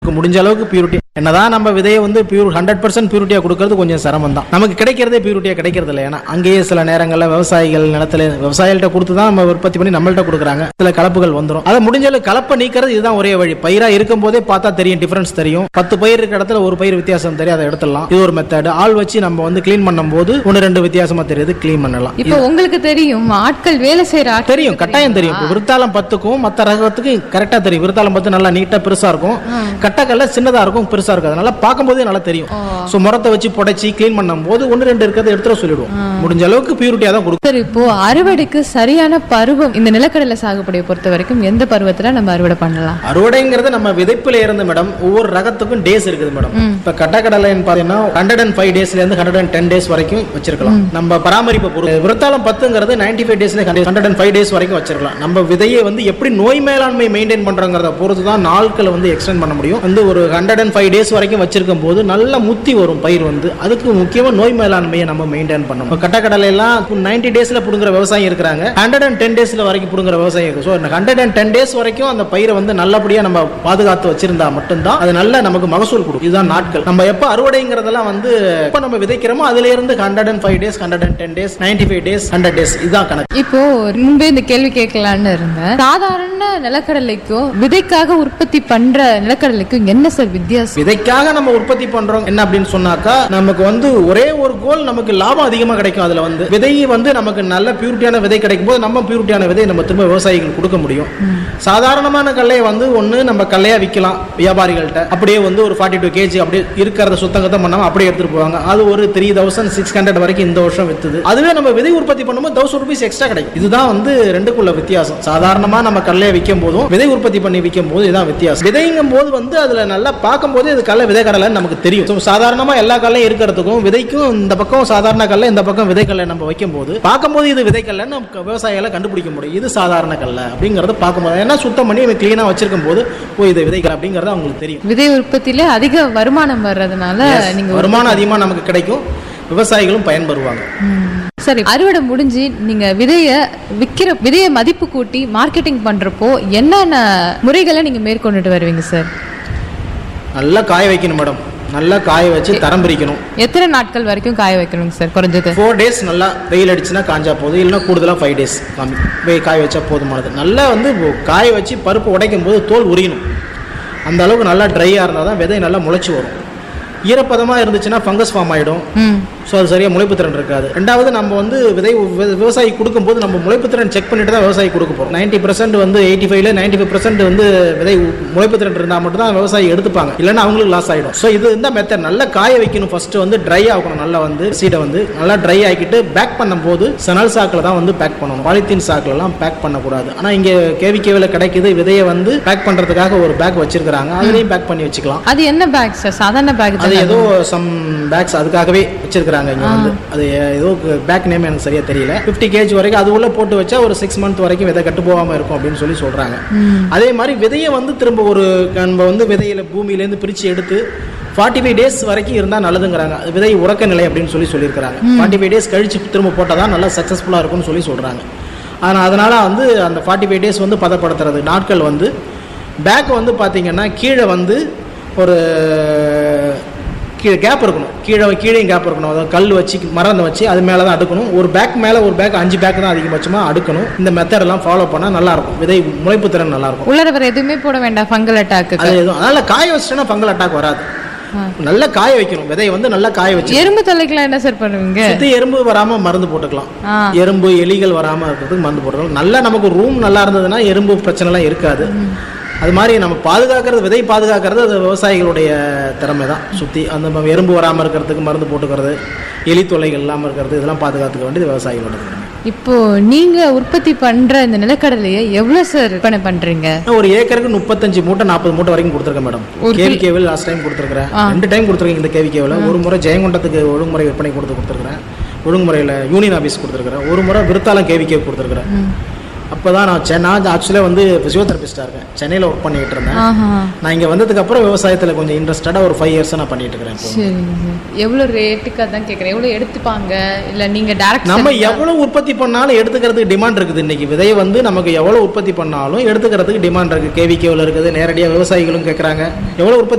முடிஞ்ச அளவுக்கு பியூரிட்டி என்னதான் நம்ம விதையை வந்து பியூர் ஹண்ட்ரட் பர்சன்ட் பியூரிட்டியா கொடுக்கறது கொஞ்சம் சிரமம் தான் நமக்கு கிடைக்கிறதே பியூரிட்டியா கிடைக்கிறது இல்லை ஏன்னா அங்கேயே சில நேரங்களில் விவசாயிகள் நிலத்துல விவசாயிகள்ட்ட கொடுத்து தான் நம்ம உற்பத்தி பண்ணி நம்மள்ட்ட கொடுக்குறாங்க சில கலப்புகள் வந்துடும் அதை முடிஞ்ச அளவுக்கு கலப்பை நீக்கிறது இதுதான் ஒரே வழி பயிரா இருக்கும் போதே பார்த்தா தெரியும் டிஃபரன்ஸ் தெரியும் பத்து பயிர் இருக்கிற இடத்துல ஒரு பயிர் வித்தியாசம் தெரியும் அதை எடுத்துடலாம் இது ஒரு மெத்தட் ஆள் வச்சு நம்ம வந்து க்ளீன் பண்ணும்போது ஒன்று ரெண்டு வித்தியாசமா தெரியுது க்ளீன் பண்ணலாம் இப்போ உங்களுக்கு தெரியும் ஆட்கள் வேலை செய்யற ஆட்கள் தெரியும் கட்டாயம் தெரியும் இப்போ விருத்தாலம் பத்துக்கும் மற்ற ரகத்துக்கும் கரெக்டா தெரியும் விருத்தாலம் பத்து நல்லா நீட்டா பெருசா இருக்கும் கட்டக்கல்ல சின்னதா இருக்கும் பெருசா இருக்கும் அதனால பார்க்கும்போதே நல்லா தெரியும் ஸோ முறத்தை வச்சு புடைச்சி க்ளீன் பண்ணும்போது ஒன்று ரெண்டு இருக்கிறத எடுத்துட சொல்லிடுவோம் முடிஞ்ச அளவுக்கு பியூரிட்டியா தான் கொடுக்கும் சார் இப்போ அறுவடைக்கு சரியான பருவம் இந்த நிலக்கடலை சாகுபடியை பொறுத்த வரைக்கும் எந்த பருவத்துல நம்ம அறுவடை பண்ணலாம் அறுவடைங்கிறது நம்ம விதைப்புல இருந்து மேடம் ஒவ்வொரு ரகத்துக்கும் டேஸ் இருக்குது மேடம் இப்ப கட்டக்கடலைன்னு பாத்தீங்கன்னா ஹண்ட்ரட் அண்ட் ஃபைவ் டேஸ்ல இருந்து ஹண்ட்ரட் அண்ட் டென் டேஸ் வரைக்கும் வச்சிருக்கலாம் நம்ம பராமரிப்பு பொறுத்து விருத்தாலம் பத்துங்கிறது நைன்டி ஃபைவ் டேஸ்ல ஹண்ட்ரட் அண்ட் ஃபைவ் டேஸ் வரைக்கும் வச்சிருக்கலாம் நம்ம விதையை வந்து எப்படி நோய் மேலாண்மை மெயின்டைன் பண்றோங்கிறத பொறுத்து தான் நாட்களை வந்து எக்ஸ்டெண்ட் பண்ண முடியும் வந்து ஒரு ஹண்ட்ரட் அண்ட் ஃபைவ் டேஸ் வரைக்கும் வச்சிருக்கும் போது நல்ல முத்தி வரும் பயிர் வந்து அதுக்கு முக்கியமா நோய் மேலாண்மையை நம்ம மெயின்டைன் பண்ணணும் இப்ப கட்டக்கடலை எல்லாம் நைன்டி டேஸ்ல புடுங்குற விவசாயம் இருக்கிறாங்க ஹண்ட்ரட் அண்ட் டென் டேஸ்ல வரைக்கும் புடுங்குற விவசாயம் இருக்கு so hundred and ten days வரைக்கும் அந்த பயிரை வந்து நல்லபடியா நம்ம பாதுகாத்து வச்சிருந்தா மட்டும்தான் அது நல்ல நமக்கு மகசூல் கொடுக்கும் இதுதான் நாட்கள் நம்ம எப்ப அறுவடைங்கிறதெல்லாம் வந்து எப்ப நம்ம விதைக்கிறோமோ அதுல இருந்து hundred and five days hundred and ten days ninety five days hundred days இதுதான் கணக்கு இப்போ முன்பே இந்த கேள்வி கேட்கலான்னு இருந்தேன் சாதாரண நிலக்கடலைக்கும் விதைக்காக உற்பத்தி பண்ற நிலக்கடலைக்கும் என்ன சார் வித்தியாசம் விதைக்காக நம்ம உற்பத்தி பண்றோம் என்ன அப்படின்னு சொன்னாக்கா நமக்கு வந்து ஒரே ஒரு கோல் நமக்கு லாபம் அதிகமா கிடைக்கும் அதுல வந்து விதை வந்து நமக்கு நல்ல பியூரிட்டியான விதை கிடைக்கும் போது நம்ம பியூரிட்டியான விதை நம்ம திரும்ப விவசாயிகளுக்கு கொடுக்க முடியும் சாதாரணமான கல்லையை வந்து ஒண்ணு நம்ம கல்லையா விற்கலாம் வியாபாரிகள்ட்ட அப்படியே வந்து ஒரு ஃபார்ட்டி டூ கேஜி அப்படியே இருக்கிறத சுத்தங்கத்தம் பண்ணாம அப்படியே எடுத்துட்டு போவாங்க அது ஒரு த்ரீ தௌசண்ட் சிக்ஸ் ஹண்ட்ரட் வரைக்கும் இந்த வருஷம் வித்துது அதுவே நம்ம விதை உற்பத்தி பண்ணும்போது தௌசண்ட் ருபீஸ் எக்ஸ்ட்ரா கிடைக்கும் இதுதான் வந்து ரெண்டுக்குள்ள வித்தியாசம் சாதாரணமா நம்ம கல்லையை விற்கும் போதும் விதை உற்பத்தி பண்ணி விற்கும் போது இதுதான் வித்தியாசம் விதைங்கும் போது வந்து அதுல நல்லா பார்க்கும் போது இது கல்ல விதை கடலைன்னு நமக்கு தெரியும் So, சாதாரணமா எல்லா கல்லையும் இருக்கிறதுக்கும் விதைக்கும் இந்த பக்கம் சாதாரண கல்லை இந்த பக்கம் விதை கல்லை நம்ம வைக்கும் போது பார்க்கும்போது இது விதை கல்லைன்னு நமக்கு விவசாயிகளை கண்டுபிடிக்க முடியும் இது சாதாரண கல்லை அப்படிங்கறது பார்க்கும்போது ஏன்னா சுத்தம் பண்ணி கிளீனா வச்சிருக்கும் போது ஓ இது விதைகள் அப்படிங்கறது அவங்களுக்கு தெரியும் விதை உற்பத்தியில அதிக வருமானம் வர்றதுனால நீங்க ஒரு- வருமானம் அதிகமா நமக்கு கிடைக்கும் விவசாயிகளும் பயன்பெறுவாங்க ம். சரி அறுவடை முடிஞ்சு நீங்க விதைய விக்கிற விதைய மதிப்பு கூட்டி மார்க்கெட்டிங் பண்றப்போ என்னென்ன முறைகளை நீங்க மேற்கொண்டுட்டு வருவீங்க சார் நல்லா காய வைக்கணும் மேடம் நல்லா காய வச்சு தரம் பிரிக்கணும் எத்தனை நாட்கள் வரைக்கும் காய வைக்கணுங்க சார் குறைஞ்சது ஃபோர் டேஸ் நல்லா வெயில் அடிச்சுன்னா காஞ்சா போதும் இல்லைன்னா கூடுதலாக ஃபைவ் டேஸ் காமி வெயில் காய வச்சா போதுமானது நல்லா வந்து இப்போ காய வச்சு பருப்பு உடைக்கும் போது தோல் உரியணும் அந்த அளவுக்கு நல்லா ட்ரையாக இருந்தால் தான் விதை நல்லா முளைச்சி வரும் ஈரப்பதமாக இருந்துச்சுன்னா ஃபங்கஸ் ஃபார்ம் ஆகிடும் ம் ஸோ அது சரியாக முளைப்பு திறன் இருக்காது ரெண்டாவது நம்ம வந்து விதை வி- விவசாயி கொடுக்கும்போது நம்ம முளைப்பு திறன் செக் பண்ணிட்டு தான் விவசாயி கொடுக்க போகிறோம் நைன்ட்டி பர்சன்ட் வந்து எயிட்டி ஃபைவ்ல நைன்ட்டி ஃபைவ் பர்சன்ட் வந்து விதை உ- முளைப்பு திறன் இருந்தால் மட்டும் தான் விவசாயி எடுத்துப்பாங்க இல்லைன்னா அவங்களுக்கு லாஸ் ஆகிடும் ஸோ இது இந்த மெத்தட் நல்லா காய வைக்கணும் ஃபர்ஸ்ட் வந்து ட்ரை ஆகணும் நல்லா வந்து சீடை வந்து நல்லா ட்ரை ஆக்கிட்டு பேக் பண்ணும்போது சணல் சாக்கில் தான் வந்து பேக் பண்ணணும் பாலித்தீன் சாக்கிலலாம் பேக் பண்ணக்கூடாது ஆனால் இங்கே கேவிகேவில் கிடைக்குது விதையை வந்து பேக் பண்ணுறதுக்காக ஒரு பேக் வச்சிருக்கிறாங்க அதுலேயும் பேக் பண்ணி வச்சுக்கலாம் அது என்ன பேக் சார் சாதாரண பேக் அது ஏதோ சம் பேக்ஸ் அதுக்காகவே வச்சிருக்காங்க இங்க வந்து அது ஏதோ பேக் நேம் எனக்கு சரியா தெரியல 50 கேஜ் வரைக்கும் அது உள்ள போட்டு வச்சா ஒரு சிக்ஸ் மந்த் வரைக்கும் விதை கட்டு போகாம இருக்கும் அப்படின்னு சொல்லி சொல்றாங்க அதே மாதிரி விதையை வந்து திரும்ப ஒரு நம்ம வந்து விதையில பூமியில இருந்து பிரிச்சு எடுத்து ஃபார்ட்டி ஃபைவ் டேஸ் வரைக்கும் இருந்தால் நல்லதுங்கிறாங்க அது விதை உறக்க நிலை அப்படின்னு சொல்லி சொல்லியிருக்கிறாங்க ஃபார்ட்டி ஃபைவ் டேஸ் கழிச்சு திரும்ப போட்டால் தான் நல்லா சக்ஸஸ்ஃபுல்லாக இருக்கும்னு சொல்லி சொல்கிறாங்க ஆனால் அதனால் வந்து அந்த ஃபார்ட்டி ஃபைவ் டேஸ் வந்து பதப்படுத்துறது நாட்கள் வந்து பேக் வந்து பார்த்தீங்கன்னா கீழே வந்து ஒரு கீழே கேப் இருக்கணும் கீழே கீழே கேப் இருக்கணும் அதாவது கல் வச்சு மரம் வச்சு அது மேலே தான் அடுக்கணும் ஒரு பேக் மேலே ஒரு பேக் அஞ்சு பேக் தான் அதிகபட்சமாக அடுக்கணும் இந்த மெத்தட் எல்லாம் ஃபாலோ பண்ணால் நல்லாயிருக்கும் விதை முளைப்பு திறன் நல்லாயிருக்கும் உள்ளர வேற எதுவுமே போட வேண்டாம் ஃபங்கல் அட்டாக்கு அது எதுவும் அதனால் காய வச்சுட்டோன்னா ஃபங்கல் அட்டாக் வராது நல்லா காய வைக்கணும் விதையை வந்து நல்லா காய வச்சு எறும்பு தொல்லைக்கெல்லாம் என்ன சார் பண்ணுவீங்க சுத்தி எறும்பு வராம மருந்து போட்டுக்கலாம் ஆ. எறும்பு எலிகள் வராம இருக்கிறதுக்கு மருந்து போட்டுக்கலாம் நல்லா நமக்கு ரூம் நல்லா இருந்ததுன்னா எறும்பு பிரச்சனை எல்லாம் இருக்காது அது மாதிரி நம்ம பாதுகாக்கிறது விதை பாதுகாக்கிறது அது விவசாயிகளுடைய திறமை தான் சுற்றி அந்த ம- எறும்பு வராமல் இருக்கிறதுக்கு மருந்து போட்டுக்கிறது எலி தொல்லைகள் இல்லாமல் இருக்கிறது இதெல்லாம் பாதுகாத்துக்க வேண்டியது விவசாயிகளோட திறமை இப்போ நீங்க உற்பத்தி பண்ற இந்த நிலக்கடலையை எவ்வளவு சார் விற்பனை பண்றீங்க ஒரு ஏக்கருக்கு முப்பத்தஞ்சு மூட்டை நாற்பது மூட்டை வரைக்கும் கொடுத்துருக்கேன் மேடம் ஒரு கேவி கேவில் லாஸ்ட் டைம் கொடுத்துருக்கேன் ரெண்டு டைம் கொடுத்துருக்கேன் இந்த கேவி கேவில் ஒரு முறை ஜெயங்கொண்டத்துக்கு ஒழுங்குமுறை விற்பனை கொடுத்து கொடுத்துருக்கேன் ஒழுங்குமுறையில் யூனியன் ஆஃபீஸ் கொடுத்துருக்கேன் ஒரு முறை விருத்தாலம் கேவி கேவ் கொடுத்துருக்கேன் அப்போ இப்போதான் நான் சென்னை நான் ஆக்சுவலாக வந்து ஃபிசியோதெரபிஸ்டாக இருக்கேன் சென்னையில் ஒர்க் பண்ணிட்டு இருந்தேன் ஆஹா நான் இங்கே வந்ததுக்கு அப்புறம் விவசாயத்தில் கொஞ்சம் இன்ட்ரெஸ்டடாக ஒரு ஃபைவ் இயர்ஸாக நான் பண்ணிட்டு இருக்கிறேன் இப்போ சரிங்க சார் எவ்வளோ ரேட்டுக்கு அதான் கேட்குறேன் எவ்வளோ எடுத்துப்பாங்க இல்லை நீங்கள் டேரக்ட் நம்ம எவ்வளவு உற்பத்தி பண்ணாலும் எடுத்துக்கிறதுக்கு டிமாண்ட் இருக்குது இன்னைக்கு விதையை வந்து நமக்கு எவ்வளவு உற்பத்தி பண்ணாலும் எடுத்துக்கிறதுக்கு டிமாண்ட் இருக்கு கேவிகேவில் இருக்குது நேரடியாக விவசாயிகளும் கேட்குறாங்க எவ்வளவு உற்பத்தி